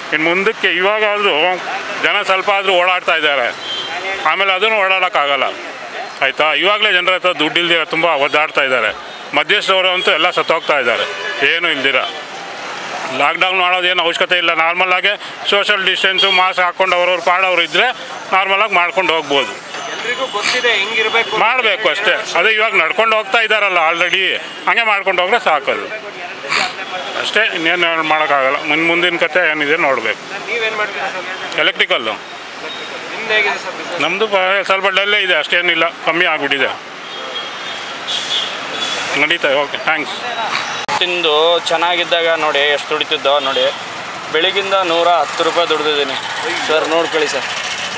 ಇನ್ನು ಮುಂದಕ್ಕೆ ಇವಾಗಾದರೂ ಜನ ಸ್ವಲ್ಪ ಆದರೂ ಓಡಾಡ್ತಾ ಇದ್ದಾರೆ ಆಮೇಲೆ ಅದನ್ನು ಓಡಾಡೋಕ್ಕಾಗಲ್ಲ ಆಯಿತಾ ಇವಾಗಲೇ ಜನರ ಹತ್ರ ದುಡ್ಡು ಇಲ್ದಿರ ತುಂಬ ಒದ್ದಾಡ್ತಾ ಇದ್ದಾರೆ ಮಧ್ಯಸ್ಥವರು ಅಂತೂ ಎಲ್ಲ ಸತ್ತೋಗ್ತಾ ಇದ್ದಾರೆ ಏನೂ ಇಲ್ದಿರ ಲಾಕ್ಡೌನ್ ಮಾಡೋದೇನು ಅವಶ್ಯಕತೆ ಇಲ್ಲ ನಾರ್ಮಲಾಗೆ ಸೋಷಲ್ ಡಿಸ್ಟೆನ್ಸು ಮಾಸ್ಕ್ ಹಾಕ್ಕೊಂಡು ಅವ್ರವ್ರ ಪಾಡವ್ರು ಇದ್ದರೆ ನಾರ್ಮಲಾಗಿ ಮಾಡ್ಕೊಂಡು ಹೋಗ್ಬೋದು ಎಲ್ರಿಗೂ ಗೊತ್ತಿದೆ ಹೆಂಗಿರ್ಬೇಕು ಮಾಡಬೇಕು ಅಷ್ಟೇ ಅದೇ ಇವಾಗ ನಡ್ಕೊಂಡು ಹೋಗ್ತಾ ಇದ್ದಾರಲ್ಲ ಆಲ್ರೆಡಿ ಹಂಗೆ ಮಾಡ್ಕೊಂಡು ಹೋಗ್ರೆ ಸಾಕದು ಅಷ್ಟೇ ಇನ್ನೇನು ಮಾಡೋಕ್ಕಾಗಲ್ಲ ಮುಂದೆ ಮುಂದಿನ ಕತೆ ಏನಿದೆ ನೋಡಬೇಕು ನೀವೇನ್ ಮಾಡ್ತೀರಾ ಸರ್ ಎಲೆಕ್ಟ್ರಿಕಲ್ಲು ನಿಮ್ದು ಹೇಗಿದೆ ಸರ್ business? ನಮ್ಮದು ಸ್ವಲ್ಪ ಡಲ್ಲೇ ಇದೆ ಅಷ್ಟೇನಿಲ್ಲ ಕಮ್ಮಿ ಆಗಿಬಿಟ್ಟಿದೆ ನಡೀತಾ ಓಕೆ ಥ್ಯಾಂಕ್ಸ್ ತಿಂದು ಚೆನ್ನಾಗಿದ್ದಾಗ ನೋಡಿ ಎಷ್ಟು ದುಡಿತಿದ್ದೋ ನೋಡಿ ಬೆಳಿಗಿಂದ ನೂರ ಹತ್ತು ರೂಪಾಯಿ ದುಡ್ದಿದ್ದೀನಿ ಸರ್ ನೋಡ್ಕೊಳ್ಳಿ ಸರ್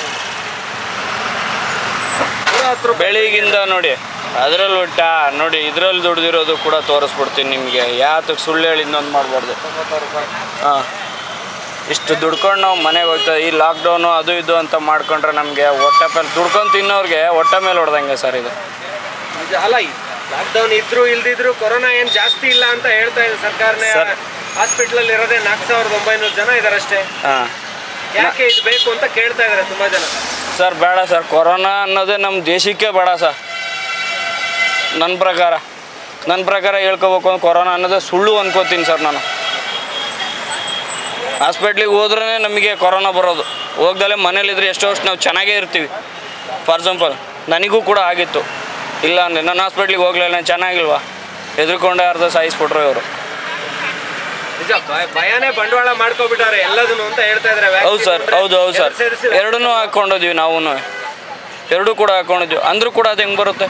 ಬೆಳಿಗಿಂದ ನೋಡಿ ಅದರಲ್ಲಿ ಊಟ ನೋಡಿ ಇದರಲ್ಲಿ ದುಡ್ದಿರೋದು ಕೂಡ ತೋರಿಸ್ಬಿಡ್ತೀನಿ ನಿಮಗೆ ಯಾತಕ್ಕೆ ಸುಳ್ಳು ಹೇಳಿ ಇನ್ನೊಂದು ಮಾಡಬಾರ್ದು ಹಾಂ ಇಷ್ಟು ದುಡ್ಕೊಂಡು ನಾವು ಮನೆಗೆ ಹೋಗ್ತಾ ಈ ಲಾಕ್ಡೌನು ಅದು ಇದು ಅಂತ ಮಾಡ್ಕೊಂಡ್ರೆ ನಮಗೆ ಹೊಟ್ಟೆ ಮೇಲೆ ದುಡ್ಕೊಂಡು ತಿನ್ನೋರಿಗೆ ಹೊಟ್ಟೆ ಮೇಲೆ ಹೊಡೆದಂಗೆ ಸರ್ ಇದು ನಿಜ ಅಲ್ಲ ಲಾಕ್ಡೌನ್ ಇದ್ರು ಇಲ್ದಿದ್ರು ಕೊರೋನಾ ಏನ್ ಜಾಸ್ತಿ ಇಲ್ಲ ಅಂತ ಹೇಳ್ತಾ ಇದೆ ಸರ್ಕಾರನೇ ಸರ್. ಹಾಸ್ಪಿಟಲ್ ಇರೋದೇ ನಾಲ್ಕು ಸಾವಿರದ ಒಂಬೈನೂರು ಜನ ಇದಾರೆ ಅಷ್ಟೇ ಹಾಂ ಯಾಕೆ ಇದು ಬೇಕು ಅಂತ ಕೇಳ್ತಾ ಇದಾರೆ ತುಂಬಾ ಜನ ಸರ್ ಬೇಡ ಸರ್ ಕೊರೋನಾ ಅನ್ನೋದೇ ನಮ್ಮ ದೇಶಕ್ಕೆ ಬೇಡ ಸರ್ ನನ್ನ ಪ್ರಕಾರ ನನ್ನ ಪ್ರಕಾರ ಹೇಳ್ಕೊಬೇಕು ಅಂದ್ರೆ ಕೊರೋನಾ ಅನ್ನೋದೇ ಸುಳ್ಳು ಅನ್ಕೋತೀನಿ ಸರ್ ನಾನು ಹಾಸ್ಪಿಟ್ಲಿಗೆ ಹೋದ್ರೇ ನಮಗೆ ಕೊರೋನಾ ಬರೋದು ಹೋಗ್ದಲ್ಲೇ ಮನೇಲಿದ್ರೆ ಎಷ್ಟೋ ವರ್ಷ ನಾವು ಚೆನ್ನಾಗೇ ಇರ್ತೀವಿ ಫಾರ್ ಎಕ್ಸಾಂಪಲ್ ನನಗೂ ಕೂಡ ಆಗಿತ್ತು ಇಲ್ಲ ಅಂದರೆ ನನ್ನ ಹಾಸ್ಪಿಟ್ಲಿಗೆ ಹೋಗ್ಲಿಲ್ಲ ನಾನು ಚೆನ್ನಾಗಿಲ್ವಾ ಹೆದರ್ಕೊಂಡೆ ಅರ್ಧ ಸಾಯಿಸ್ಬಿಟ್ರು ಇವರು ನಿಜ ಭಯ- ಭಯನೇ ಬಂಡವಾಳ ಮಾಡ್ಕೊಬಿಟ್ಟಾರೆ ಎಲ್ಲದನ್ನು ಅಂತ ಹೇಳ್ತಾ ಇದಾರೆ ಹೌದು ಸರ್ ಹೌದು ಹೌದು ಸರ್ ಎರಡನ್ನೂ ಹಾಕ್ಕೊಂಡಿದ್ವಿ ನಾವು ಎರಡೂ ಕೂಡ ಹಾಕ್ಕೊಂಡಿದ್ವಿ ಅಂದರೂ ಕೂಡ ಅದು ಹೆಂಗೆ ಬರುತ್ತೆ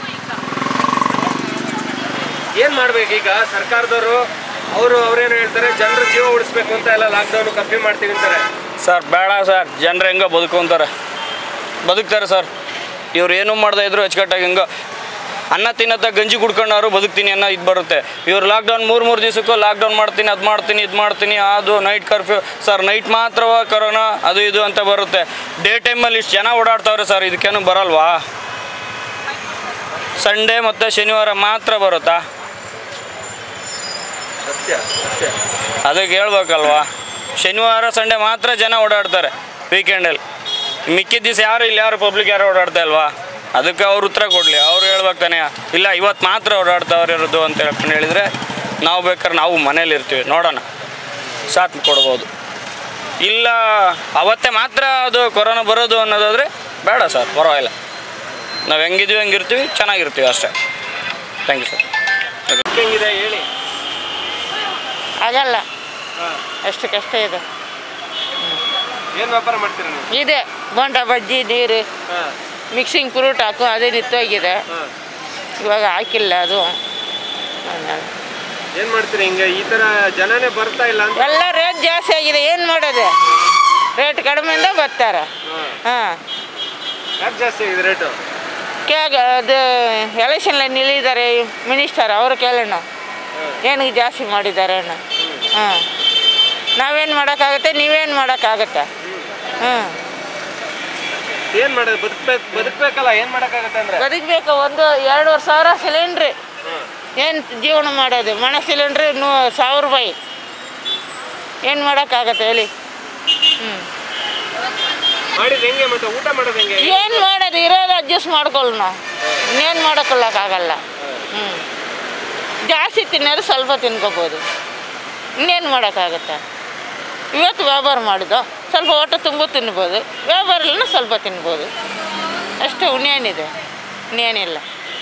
ಏನ್ ಮಾಡ್ಬೇಕು ಈಗ ಸರ್ಕಾರದವರು ಅವರು ಅವ್ರೇನು ಹೇಳ್ತಾರೆ ಜನರ ಜೀವ ಉಳಿಸ್ಬೇಕು ಅಂತ ಎಲ್ಲ ಲಾಕ್ಡೌನ್ ಕಮ್ಮಿ ಮಾಡ್ತೀವಿ ಅಂತಾರೆ ಸರ್ ಬೇಡ ಸರ್ ಜನರು ಹೆಂಗೋ ಬದುಕೊಂತಾರೆ ಬದುಕ್ತಾರೆ ಸರ್ ಇವ್ರು ಏನೂ ಮಾಡ್ದೆ ಇದ್ರು ಅಚ್ಚುಕಟ್ಟಾಗಿ ಹೆಂಗೋ ಅನ್ನ ತಿನ್ನತ್ತ ಗಂಜಿ ಕುಡ್ಕೊಂಡವ್ರು ಬದುಕ್ತೀನಿ ಅನ್ನೋ ಇದು ಬರುತ್ತೆ ಇವ್ರು ಲಾಕ್ಡೌನ್ ಮೂರು ಮೂರು ದಿವಸಕ್ಕೂ ಲಾಕ್ಡೌನ್ ಮಾಡ್ತೀನಿ ಅದು ಮಾಡ್ತೀನಿ ಇದು ಮಾಡ್ತೀನಿ ಅದು ನೈಟ್ ಕರ್ಫ್ಯೂ ಸರ್ ನೈಟ್ ಮಾತ್ರವ ಕರೋನಾ ಅದು ಇದು ಅಂತ ಬರುತ್ತೆ ಡೇ ಟೈಮಲ್ಲಿ ಇಷ್ಟು ಜನ ಓಡಾಡ್ತಾವ್ರೆ ಸರ್ ಇದಕ್ಕೇನು ಬರಲ್ವಾ ಸಂಡೇ ಮತ್ತು ಶನಿವಾರ ಮಾತ್ರ ಬರುತ್ತಾ ಸತ್ಯ ಸತ್ಯ ಅದಕ್ಕೆ ಹೇಳ್ಬೇಕಲ್ವಾ ಶನಿವಾರ ಸಂಡೇ ಮಾತ್ರ ಜನ ಓಡಾಡ್ತಾರೆ ವೀಕೆಂಡಲ್ಲಿ ಮಿಕ್ಕಿದ ದಿವಸ ಯಾರು ಇಲ್ಲಿ ಯಾರು ಪಬ್ಲಿಕ್ ಯಾರು ಓಡಾಡ್ತಾ ಇಲ್ವಾ ಅದಕ್ಕೆ ಅವ್ರು ಉತ್ತರ ಕೊಡಲಿ ಅವ್ರು ಹೇಳ್ಬೇಕು ತಾನೆ ಇಲ್ಲ ಇವತ್ತು ಮಾತ್ರ ಓಡಾಡ್ತಾವ್ರು ಇರೋದು ಅಂತ ಹೇಳ್ಕೊಂಡು ಹೇಳಿದರೆ ನಾವು ಬೇಕಾದ್ರೆ ನಾವು ಮನೇಲಿ ಇರ್ತೀವಿ ನೋಡೋಣ ಸಾಥ್ ಕೊಡ್ಬೋದು ಇಲ್ಲ ಅವತ್ತೇ ಮಾತ್ರ ಅದು ಕೊರೋನಾ ಬರೋದು ಅನ್ನೋದಾದರೆ ಬೇಡ ಸರ್ ಪರವಾಗಿಲ್ಲ ನಾವು ಹೆಂಗಿದ್ವಿ ಹಂಗಿರ್ತೀವಿ ಚೆನ್ನಾಗಿರ್ತೀವಿ ಅಷ್ಟೇ ಥ್ಯಾಂಕ್ ಯು ಸರ್ ಹೆಂಗಿದೆ ಹೇಳಿ ಆಗಲ್ಲ ಅಷ್ಟು ಕಷ್ಟ ಇದೆ ಏನ್ ವ್ಯಾಪಾರ ಮಾಡ್ತೀರಾ ನೀವು ಇದೆ ಬೋಂಡ ಬಜ್ಜಿ ನೀರು ಹಾ, ಮಿಕ್ಸಿಂಗ್ ಫ್ರೂಟ್ ಹಾಕು ಅದೇ ನಿಂತೋಗಿದೆ ಹಾ. ಇವಾಗ ಹಾಕಿಲ್ಲ ಅದು ಏನ್ ಮಾಡ್ತೀರಿ ಹಿಂಗೆ ಈ ತರ ಜನನೇ ಬರ್ತಾ ಇಲ್ಲ ಅಂತ ಎಲ್ಲ ರೇಟ್ ಜಾಸ್ತಿ ಆಗಿದೆ ಏನು ಮಾಡೋದು ರೇಟ್ ಕಡಿಮೆಯಿಂದ ಬರ್ತಾರೆ ಹಾಂ ಯಾಕೆ ಜಾಸ್ತಿ ಆಗಿದೆ ರೇಟು ಕೇಗ ಅದು ಎಲೆಕ್ಷನ್ಲ ನಿಲ್ಲಿದ್ದಾರೆ ಮಿನಿಸ್ಟರ್ ಅವರು ಕೇಳೋಣ ಏನಕ್ಕೆ ಜಾಸ್ತಿ ಮಾಡಿದ್ದಾರೆ ಅಣ್ಣ ಹಾಂ ನಾವೇನು ಮಾಡೋಕ್ಕಾಗತ್ತೆ ನೀವೇನು ಮಾಡೋಕ್ಕಾಗತ್ತೆ ಹ್ಞೂ ಏನ್ ಮಾಡೋದು ಬದುಕ್ಬೇಕು ಬದುಕ್ಬೇಕಲ್ಲ ಏನ್ ಮಾಡಕ್ಕಾಗತ್ತೆ ಅಂದ್ರೆ ಬದುಕಬೇಕು ಒಂದು ಎರಡೂವರೆ ಸಾವಿರ ಸಿಲಿಂಡ್ರಿ ಏನು ಜೀವನ ಮಾಡೋದು ಮನೆ ಸಿಲಿಂಡ್ರಿ ನೂ ಸಾವಿರ ರೂಪಾಯಿ ಏನು ಮಾಡೋಕ್ಕಾಗತ್ತೆ ಹೇಳಿ ಹ್ಞೂ ಮಾಡಿದ್ ಹೆಂಗೆ ಮತ್ತೆ ಊಟ ಮಾಡೋದು ಹೆಂಗೆ ಏನು ಮಾಡೋದು ಇರೋದು ಅಡ್ಜಸ್ಟ್ ಮಾಡ್ಕೊಳ್ಳಿ ನಾವು ಇನ್ನೇನು ಮಾಡೋಕ್ಕೊಳ್ಳೋಕ್ಕಾಗಲ್ಲ ಹ್ಞೂ ಜಾಸ್ತಿ ತಿನ್ನೋದು ಸ್ವಲ್ಪ ತಿನ್ಕೋಬೋದು ಇನ್ನೇನು ಮಾಡೋಕ್ಕಾಗತ್ತೆ ಇವತ್ತು ವ್ಯಾಪಾರ ಮಾಡಿದ್ದು ಸ್ವಲ್ಪ ಹೊಟ್ಟೆ ತುಂಬ ತಿನ್ಬೋದು ವ್ಯಾಪಾರ ಇಲ್ಲ ಸ್ವಲ್ಪ ತಿನ್ಬೋದು ಅಷ್ಟೇ ಇನ್ನೇನಿದೆ ಇನ್ನೇನಿಲ್ಲ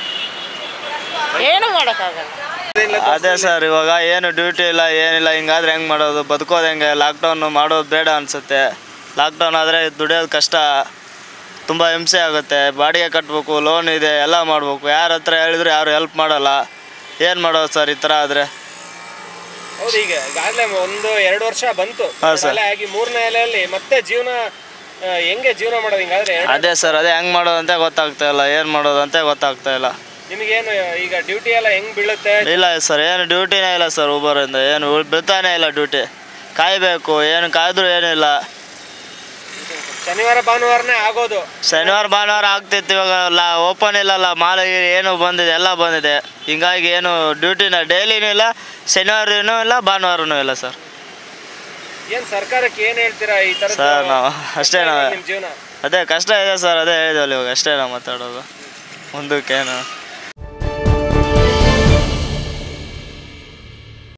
ಏನು ಮಾಡೋಕ್ಕಾಗಲ್ಲ ಅದೇ ಸರ್ ಇವಾಗ ಏನು ಡ್ಯೂಟಿ ಇಲ್ಲ ಏನಿಲ್ಲ ಹಿಂಗಾದ್ರೆ ಹೆಂಗೆ ಮಾಡೋದು ಬದುಕೋದು ಹೆಂಗೆ ಲಾಕ್ಡೌನ್ ಮಾಡೋದು ಬೇಡ ಅನಿಸುತ್ತೆ ಲಾಕ್ಡೌನ್ ಆದರೆ ದುಡಿಯೋದು ಕಷ್ಟ ತುಂಬ ಹಿಂಸೆ ಆಗುತ್ತೆ ಬಾಡಿಗೆ ಕಟ್ಟಬೇಕು ಲೋನ್ ಇದೆ ಎಲ್ಲ ಮಾಡಬೇಕು ಯಾರ ಹತ್ರ ಹೇಳಿದ್ರು ಯಾರು ಹೆಲ್ಪ್ ಮಾಡಲ್ಲ ಏನು ಮಾಡೋದು ಸರ್ ಈ ಥರ ಆದರೆ ಹೌದು ಈಗ ಈಗಾಗಲೇ ಒಂದು ಎರಡು ವರ್ಷ ಬಂತು ಹಾ, ಸರ್. ಅಲೆ ಆಗಿ ಮೂರನೇ ಅಲೆಯಲ್ಲಿ ಮತ್ತೆ ಜೀವನ ಆ, ಹೆಂಗೆ ಜೀವನ ಮಾಡೋದು ಹಿಂಗಾದ್ರೆ ಎರಡು- ಅದೇ ಸರ್ ಅದೇ ಹೆಂಗೆ ಮಾಡೋದು ಅಂತ ಗೊತ್ತಾಗ್ತಾ ಇಲ್ಲ ಏನು ಮಾಡೋದು ಅಂತ ಗೊತ್ತಾಗ್ತಾ ಇಲ್ಲ ನಿಮಗೇನು ಈಗ ಡ್ಯೂಟಿ ಎಲ್ಲ ಹೆಂಗ್ ಬೀಳುತ್ತೆ ಇಲ್ಲ ಸರ್ ಏನು ಡ್ಯೂಟಿನೇ ಇಲ್ಲ ಸರ್ ಊಬರಿಂದ ಏನು ಉಳ್- ಬೀಳ್ತಾನೇ ಇಲ್ಲ ಡ್ಯೂಟಿ ಕಾಯಬೇಕು ಏನು ಕಾಯ್ದ್ರು ಏನಿಲ್ಲ ಶನಿವಾರ ಭಾನುವಾರನೇ ಆಗೋದು ಶನಿವಾರ ಭಾನುವಾರ ಆಗ್ತಿತ್ತು ಇವಾಗ ಲಾ ಓಪನ್ ಇಲ್ಲಲ್ಲ ಮಾಲ್ ಏನು ಬಂದಿದೆ ಎಲ್ಲ ಬಂದಿದೆ ಹಿಂಗಾಗಿ ಏನು ಡ್ಯೂಟಿನ ಡೈಲಿನೂ ಇಲ್ಲ ಶನಿವಾರನೂ ಇಲ್ಲ ಭಾನುವಾರನೂ ಇಲ್ಲ ಸರ್ ಏನ್ ಸರ್ಕಾರಕ್ಕೆ ಏನ್ ಹೇಳ್ತೀರಾ ಈ ತರ ಸರ್ ನಾವು ಅಷ್ಟೇ ನಾವು ನಿಮ್ ಜೀವನ ಅದೇ ಕಷ್ಟ ಇದೆ ಸರ್ ಅದೇ ಹೇಳಿದ್ವಲ್ಲ ಇವಾಗ ಅಷ್ಟೇ ನಾವು ಮಾತಾಡೋದು ಮುಂದಕ್ಕೇನು